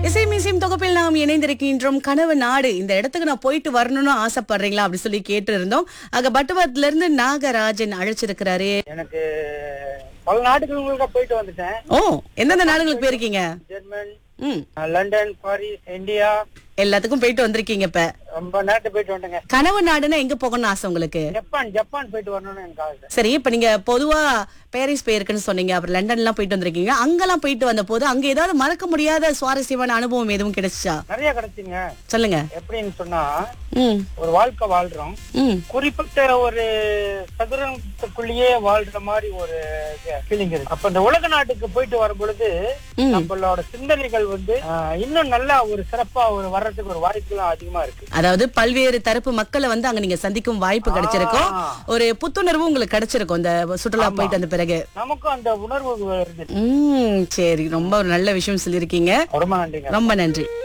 இசை மிசையும் தொகுப்பில் நாம் இணைந்திருக்கின்றோம் கனவு நாடு இந்த இடத்துக்கு நான் போயிட்டு வரணும்னு ஆசைப்படுறீங்களா அப்படி சொல்லி கேட்டு இருந்தோம் ஆக பட்டுவத்துல இருந்து நாகராஜன் அழைச்சிருக்கிறாரு எனக்கு பல நாடுகளுக்கு போயிட்டு வந்துட்டேன் ஓ எந்தெந்த நாடுகளுக்கு போயிருக்கீங்க ஜெர்மன் ம் லண்டன் பாரிஸ் இந்தியா எல்லாத்துக்கும் போயிட்டு வந்திருக்கீங்க இப்ப ரொம்ப நேரத்து போயிட்டு வந்துட்டேங்க கனவு நாடுன்னா எங்க போகணும்னு ஆசை உங்களுக்கு ஜப்பான் ஜப்பான் போயிட்டு வரணும்னு எனக்கு ஆசை சரி இப்ப நீங்க பொதுவா பாரிஸ் போயிருக்குன்னு சொன்னீங்க அப்புறம் லண்டன் எல்லாம் போயிட்டு வந்திருக்கீங்க அங்கெல்லாம் போயிட்டு வந்த போது அங்க ஏதாவது மறக்க முடியாத சுவாரஸ்யமான அனுபவம் எதுவும் கிடைச்சா நிறைய கிடைச்சுங்க சொல்லுங்க எப்படின்னு சொன்னா ம் ஒரு வாழ்க்கை வாழ்றோம் ம் குறிப்பிட்ட ஒரு சதுரத்துக்குள்ளேயே வாழ்ற மாதிரி ஒரு ஃபீலிங் இருக்கு அப்ப இந்த உலக நாட்டுக்கு போயிட்டு வரும் பொழுது ம். நம்மளோட சிந்தனைகள் வந்து ஆஹ், இன்னும் நல்லா ஒரு சிறப்பா ஒரு வர்றதுக்கு ஒரு வாய்ப்புகள் அதிகமா இருக்கு அதாவது பல்வேறு தரப்பு மக்களை வந்து அங்க நீங்க சந்திக்கும் வாய்ப்பு கிடைச்சிருக்கும் ஆ. ஒரு புத்துணர்வு உங்களுக்கு கிடைச்சிருக்கும் இந்த சுற்றுலா போயிட்டு வந்த பிறகு நமக்கும் அந்த உணர்வு வருது ம் சரி ரொம்ப ஒரு நல்ல விஷயம் சொல்லியிருக்கீங்க ரொம்ப நன்றிங்க ரொம்ப நன்றி